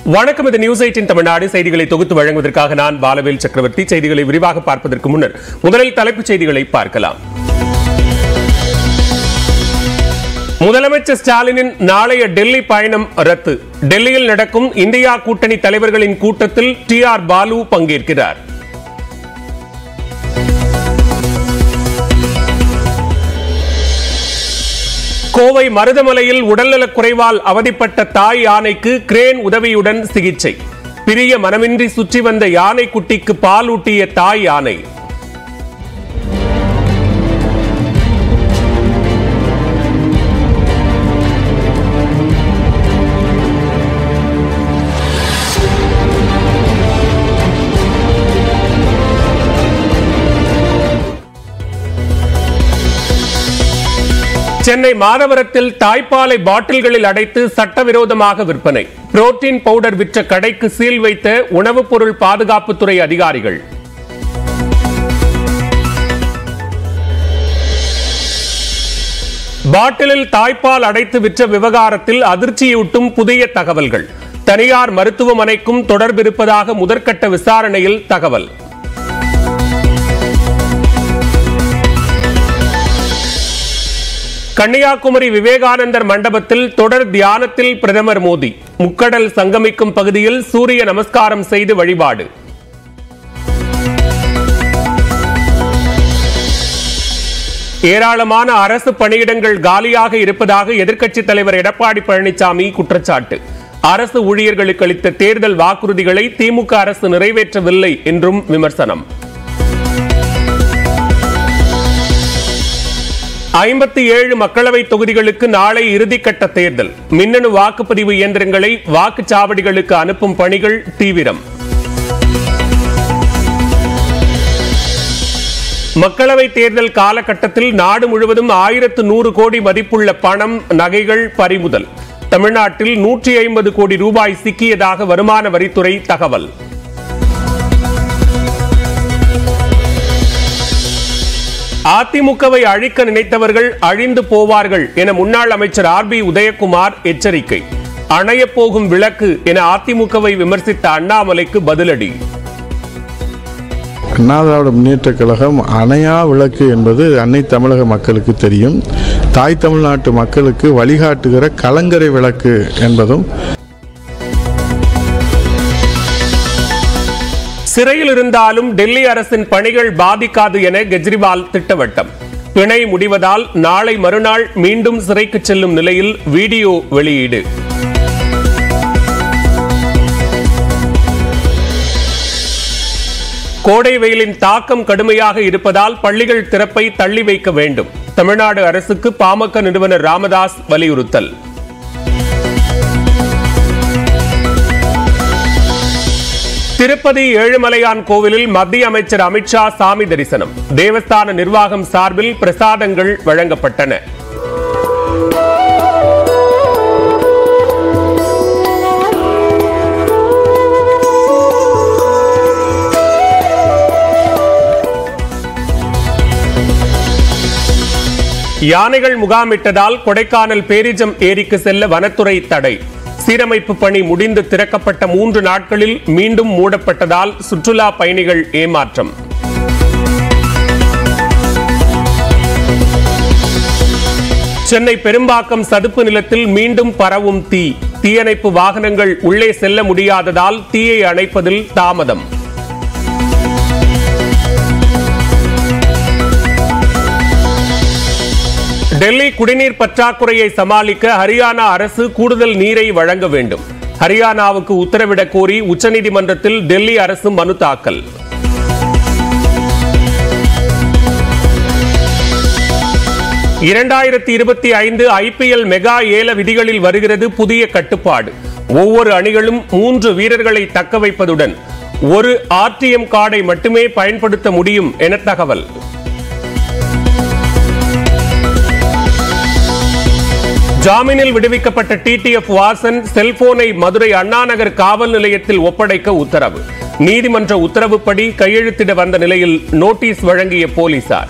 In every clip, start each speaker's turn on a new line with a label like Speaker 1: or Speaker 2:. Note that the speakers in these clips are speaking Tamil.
Speaker 1: வணக்கம் இது நியூஸ் எயிட்டின் தமிழ்நாடு செய்திகளை தொகுத்து வழங்குவதற்காக நான் பாலவேல் சக்கரவர்த்தி செய்திகளை விரிவாக பார்ப்பதற்கு முன்னர் முதலில் தலைப்புச் செய்திகளை பார்க்கலாம் முதலமைச்சர் ஸ்டாலினின் நாளைய டெல்லி பயணம் ரத்து டெல்லியில் நடக்கும் இந்தியா கூட்டணி தலைவர்களின் கூட்டத்தில் டி ஆர் பாலு பங்கேற்கிறார் கோவை மருதமலையில் உடல்நலக் குறைவால் அவதிப்பட்ட தாய் யானைக்கு கிரேன் உதவியுடன் சிகிச்சை பிரிய மனமின்றி சுற்றி வந்த யானை குட்டிக்கு பால் ஊட்டிய தாய் யானை சென்னை மாதவரத்தில் தாய்ப்பாலை பாட்டில்களில் அடைத்து சட்டவிரோதமாக விற்பனை புரோட்டீன் பவுடர் விற்ற கடைக்கு சீல் வைத்த உணவுப் பொருள் பாதுகாப்புத்துறை அதிகாரிகள் பாட்டிலில் தாய்ப்பால் அடைத்து விற்ற விவகாரத்தில் அதிர்ச்சியூட்டும் புதிய தகவல்கள் தனியார் மருத்துவமனைக்கும் தொடர்பிருப்பதாக முதற்கட்ட விசாரணையில் தகவல் கன்னியாகுமரி விவேகானந்தர் மண்டபத்தில் தொடர் தியானத்தில் பிரதமர் மோடி முக்கடல் சங்கமிக்கும் பகுதியில் சூரிய நமஸ்காரம் செய்து வழிபாடு ஏராளமான அரசு பணியிடங்கள் காலியாக இருப்பதாக எதிர்க்கட்சித் தலைவர் எடப்பாடி பழனிசாமி குற்றச்சாட்டு அரசு ஊழியர்களுக்கு அளித்த தேர்தல் வாக்குறுதிகளை திமுக அரசு நிறைவேற்றவில்லை என்றும் விமர்சனம் ஐம்பத்தி ஏழு மக்களவை தொகுதிகளுக்கு நாளை இறுதிக்கட்ட தேர்தல் மின்னணு வாக்குப்பதிவு இயந்திரங்களை வாக்குச்சாவடிகளுக்கு அனுப்பும் பணிகள் தீவிரம் மக்களவை தேர்தல் காலகட்டத்தில் நாடு முழுவதும் ஆயிரத்து நூறு கோடி மதிப்புள்ள பணம் நகைகள் பறிமுதல் தமிழ்நாட்டில் நூற்றி ஐம்பது கோடி ரூபாய் சிக்கியதாக வருமான வரித்துறை தகவல் அதிமுகவை அழிக்க நினைத்தவர்கள் அழிந்து போவார்கள் என முன்னாள் அமைச்சர் ஆர் பி உதயகுமார் எச்சரிக்கை அணையப் போகும் விளக்கு என அதிமுகவை விமர்சித்த அண்ணாமலைக்கு பதிலடி
Speaker 2: அண்ணா திராவிட முன்னேற்றக் கழகம் அணையா விளக்கு என்பது அன்னை தமிழக மக்களுக்கு தெரியும் தாய் தமிழ்நாட்டு மக்களுக்கு வழிகாட்டுகிற கலங்கரை விளக்கு என்பதும்
Speaker 1: சிறையில் இருந்தாலும் டெல்லி அரசின் பணிகள் பாதிக்காது என கெஜ்ரிவால் திட்டவட்டம் பிணை முடிவதால் நாளை மறுநாள் மீண்டும் சிறைக்கு செல்லும் நிலையில் வீடியோ வெளியீடு கோடை வெயிலின் தாக்கம் கடுமையாக இருப்பதால் பள்ளிகள் திறப்பை தள்ளி வைக்க வேண்டும் தமிழ்நாடு அரசுக்கு பாமக நிறுவனர் ராமதாஸ் வலியுறுத்தல் திருப்பதி ஏழுமலையான் கோவிலில் மத்திய அமைச்சர் அமித்ஷா சாமி தரிசனம் தேவஸ்தான நிர்வாகம் சார்பில் பிரசாதங்கள் வழங்கப்பட்டன யானைகள் முகாமிட்டதால் கொடைக்கானல் பேரிஜம் ஏரிக்கு செல்ல வனத்துறை தடை சீரமைப்பு பணி முடிந்து திறக்கப்பட்ட மூன்று நாட்களில் மீண்டும் மூடப்பட்டதால் சுற்றுலா பயணிகள் ஏமாற்றம் சென்னை பெரும்பாக்கம் சதுப்பு நிலத்தில் மீண்டும் பரவும் தீ தீயணைப்பு வாகனங்கள் உள்ளே செல்ல முடியாததால் தீயை அணைப்பதில் தாமதம் டெல்லி குடிநீர் பற்றாக்குறையை சமாளிக்க ஹரியானா அரசு கூடுதல் நீரை வழங்க வேண்டும் ஹரியானாவுக்கு உத்தரவிடக் கோரி உச்சநீதிமன்றத்தில் டெல்லி அரசு மனு தாக்கல் இரண்டாயிரத்தி இருபத்தி ஐந்து ஐபிஎல் மெகா ஏல விதிகளில் வருகிறது புதிய கட்டுப்பாடு ஒவ்வொரு அணிகளும் மூன்று வீரர்களை தக்க வைப்பதுடன் ஒரு ஆர்டிஎம் கார்டை மட்டுமே பயன்படுத்த முடியும் என தகவல் ஜாமீனில் விடுவிக்கப்பட்ட டிடிஎஃப் வாசன் செல்போனை மதுரை அண்ணாநகர் காவல் நிலையத்தில் ஒப்படைக்க உத்தரவு நீதிமன்ற உத்தரவுப்படி கையெழுத்திட வந்த நிலையில் நோட்டீஸ் வழங்கிய போலீசார்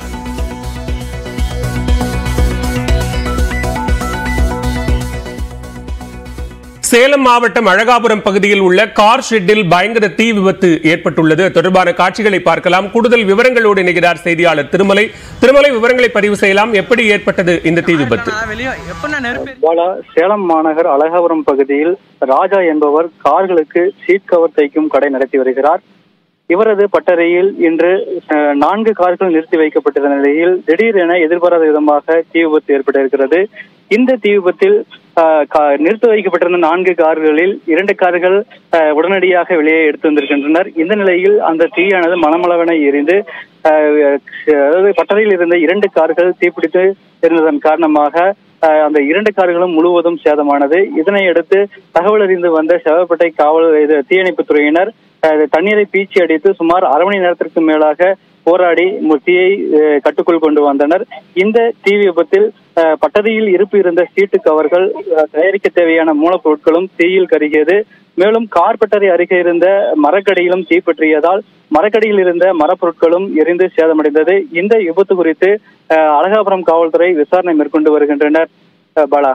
Speaker 1: சேலம் மாவட்டம் அழகாபுரம் பகுதியில் உள்ள கார் ஷெட்டில் பயங்கர தீ விபத்து ஏற்பட்டுள்ளது அது தொடர்பான காட்சிகளை பார்க்கலாம் கூடுதல் விவரங்களோடு இணைகிறார் செய்தியாளர் திருமலை திருமலை விவரங்களை பதிவு செய்யலாம் எப்படி ஏற்பட்டது இந்த தீ விபத்து
Speaker 3: நான் வெளியே எப்ப நான் நெருப்பு
Speaker 4: பாலா சேலம் மாநகர் அழகாபுரம் பகுதியில் ராஜா என்பவர் கார்களுக்கு சீட் கவர் தைக்கும் கடை நடத்தி வருகிறார் இவரது பட்டறையில் இன்று அஹ், நான்கு கார்கள் நிறுத்தி வைக்கப்பட்டிருந்த நிலையில் திடீரென எதிர்பாராத விதமாக தீ விபத்து ஏற்பட்டிருக்கிறது இந்த தீ விபத்தில் அஹ், கா- நிறுத்தி வைக்கப்பட்டிருந்த நான்கு கார்களில் இரண்டு கார்கள் அஹ், உடனடியாக வெளியே எடுத்து வந்திருக்கின்றனர் இந்த நிலையில் அந்த தீயானது மணமளவென எரிந்து அஹ், அதாவது பட்டறையில் இருந்த இரண்டு கார்கள் தீப்பிடித்து இருந்ததன் காரணமாக அஹ், அந்த இரண்டு கார்களும் முழுவதும் சேதமானது இதனை அடுத்து தகவல் அறிந்து வந்த செவப்பட்டை காவல் இது தீயணைப்புத் துறையினர் அஹ், தண்ணீரை பீச்சி அடித்து சுமார் அரை மணி நேரத்திற்கு மேலாக போராடி மு- தீயை அஹ், கட்டுக்குள் கொண்டு வந்தனர் இந்த தீ விபத்தில் அஹ், பட்டறையில் இருப்பு இருந்த சீட்டு கவர்கள் அஹ், தயாரிக்க தேவையான மூலப்பொருட்களும் தீயில் கருகியது மேலும் கார்பட்டறை அருகே இருந்த மரக்கடியிலும் தீ பற்றியதால் மரக்கடியில் இருந்த மரப்பொருட்களும் எரிந்து சேதமடைந்தது இந்த விபத்து குறித்து அஹ், அழகாபுரம் காவல்துறை விசாரணை மேற்கொண்டு வருகின்றனர் அஹ், பாலா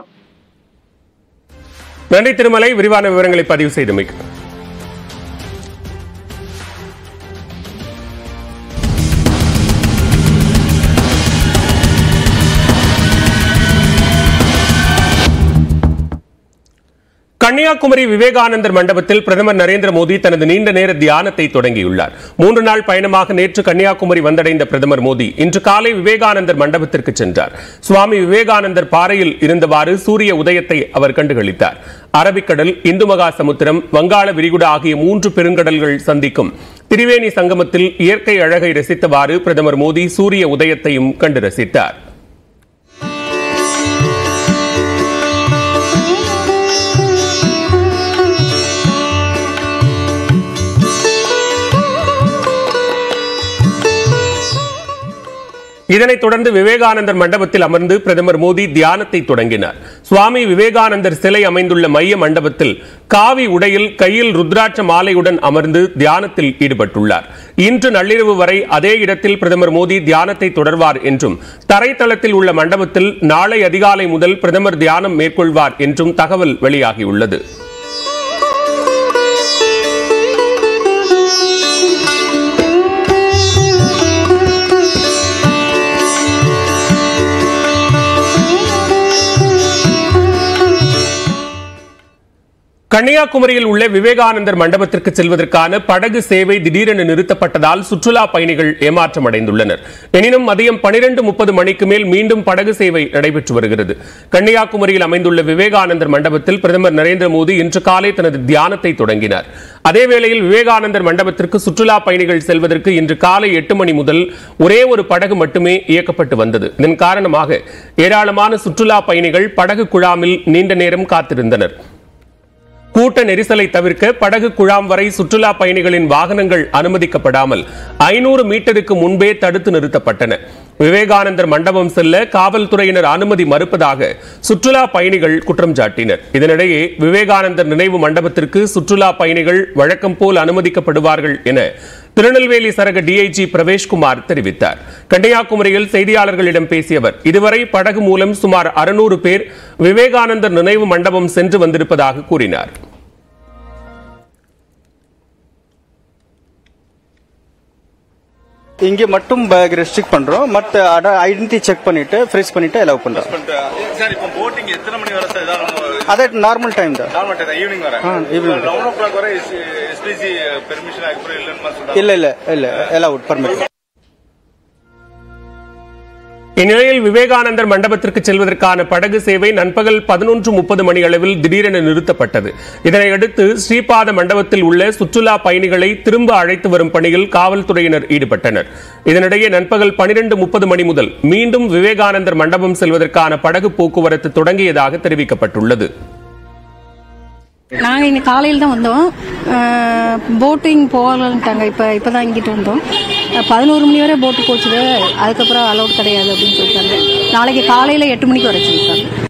Speaker 1: நன்றி திருமலை விரிவான விவரங்களை பதிவு செய்தமைக்கு கன்னியாகுமரி விவேகானந்தர் மண்டபத்தில் பிரதமர் நரேந்திர மோடி தனது நீண்ட நேர தியானத்தை தொடங்கியுள்ளார் மூன்று நாள் பயணமாக நேற்று கன்னியாகுமரி வந்தடைந்த பிரதமர் மோடி இன்று காலை விவேகானந்தர் மண்டபத்திற்கு சென்றார் சுவாமி விவேகானந்தர் பாறையில் இருந்தவாறு சூரிய உதயத்தை அவர் கண்டுகளித்தார் அரபிக்கடல் இந்து மகா சமுத்திரம் வங்காள விரிகுடா ஆகிய மூன்று பெருங்கடல்கள் சந்திக்கும் திரிவேணி சங்கமத்தில் இயற்கை அழகை ரசித்தவாறு பிரதமர் மோடி சூரிய உதயத்தையும் கண்டு ரசித்தார் இதனைத் தொடர்ந்து விவேகானந்தர் மண்டபத்தில் அமர்ந்து பிரதமர் மோடி தியானத்தை தொடங்கினார் சுவாமி விவேகானந்தர் சிலை அமைந்துள்ள மைய மண்டபத்தில் காவி உடையில் கையில் ருத்ராட்ச மாலையுடன் அமர்ந்து தியானத்தில் ஈடுபட்டுள்ளார் இன்று நள்ளிரவு வரை அதே இடத்தில் பிரதமர் மோடி தியானத்தை தொடர்வார் என்றும் தரைத்தளத்தில் உள்ள மண்டபத்தில் நாளை அதிகாலை முதல் பிரதமர் தியானம் மேற்கொள்வார் என்றும் தகவல் வெளியாகியுள்ளது கன்னியாகுமரியில் உள்ள விவேகானந்தர் மண்டபத்திற்கு செல்வதற்கான படகு சேவை திடீரென நிறுத்தப்பட்டதால் சுற்றுலா பயணிகள் ஏமாற்றம் அடைந்துள்ளனர் எனினும் மதியம் பனிரெண்டு முப்பது மணிக்கு மேல் மீண்டும் படகு சேவை நடைபெற்று வருகிறது கன்னியாகுமரியில் அமைந்துள்ள விவேகானந்தர் மண்டபத்தில் பிரதமர் நரேந்திர மோடி இன்று காலை தனது தியானத்தை தொடங்கினார் அதேவேளையில் விவேகானந்தர் மண்டபத்திற்கு சுற்றுலா பயணிகள் செல்வதற்கு இன்று காலை எட்டு மணி முதல் ஒரே ஒரு படகு மட்டுமே இயக்கப்பட்டு வந்தது இதன் காரணமாக ஏராளமான சுற்றுலா பயணிகள் படகு குழாமில் நீண்ட நேரம் காத்திருந்தனர் கூட்ட நெரிசலை தவிர்க்க படகு குழாம் வரை சுற்றுலா பயணிகளின் வாகனங்கள் அனுமதிக்கப்படாமல் ஐநூறு மீட்டருக்கு முன்பே தடுத்து நிறுத்தப்பட்டன விவேகானந்தர் மண்டபம் செல்ல காவல்துறையினர் அனுமதி மறுப்பதாக சுற்றுலா பயணிகள் குற்றம் சாட்டினர் இதனிடையே விவேகானந்தர் நினைவு மண்டபத்திற்கு சுற்றுலா பயணிகள் வழக்கம் போல் அனுமதிக்கப்படுவார்கள் என திருநெல்வேலி சரக டிஐஜி பிரவேஷ்குமார் தெரிவித்தார் கன்னியாகுமரியில் செய்தியாளர்களிடம் பேசிய அவர் இதுவரை படகு மூலம் சுமார் அறுநூறு பேர் விவேகானந்தர் நினைவு மண்டபம் சென்று வந்திருப்பதாக கூறினார்
Speaker 3: இங்கே மட்டும் பேக் ரெஸ்ட்ரிக்ட் பண்றோம் மற்ற ஐடென்டி செக் பண்ணிட்டு ஃப்ரீஸ் பண்ணிட்டு அலோவ் பண்றோம்
Speaker 5: சார் இப்போ போட்டிங் எத்தனை மணி வரை சார் இதாக
Speaker 3: அதே நார்மல் டைம் தான்
Speaker 5: நார்மல் டைம் ஈவினிங் வரை
Speaker 3: ஆ, evening.
Speaker 5: லெவன் ஓ கிளாக் வரை எஸ்பிசி பெர்மிஷன் அதுக்கப்புறம் இல்லைன்னு மாதிரி சொல்றாங்க
Speaker 3: இல்ல இல்ல இல்ல அலவுட் பர்மிட்
Speaker 1: இந்நிலையில் விவேகானந்தர் மண்டபத்திற்கு செல்வதற்கான படகு சேவை நண்பகல் பதினொன்று முப்பது மணி அளவில் திடீரென நிறுத்தப்பட்டது இதனையடுத்து ஸ்ரீபாத மண்டபத்தில் உள்ள சுற்றுலா பயணிகளை திரும்ப அழைத்து வரும் பணியில் காவல்துறையினர் ஈடுபட்டனர் இதனிடையே நண்பகல் பனிரெண்டு முப்பது மணி முதல் மீண்டும் விவேகானந்தர் மண்டபம் செல்வதற்கான படகு போக்குவரத்து தொடங்கியதாக தெரிவிக்கப்பட்டுள்ளது
Speaker 6: நாங்கள் இன்னைக்கு காலையில் தான் வந்தோம் போட்டிங் போகலான்ட்டாங்க இப்போ இப்போ தான் இங்கிட்டு வந்தோம் பதினோரு மணி வரை போட்டு போச்சுது அதுக்கப்புறம் அலௌட் கிடையாது அப்படின்னு சொல்லிட்டாங்க நாளைக்கு காலையில் எட்டு மணிக்கு வர சொல்லியிருக்காங்க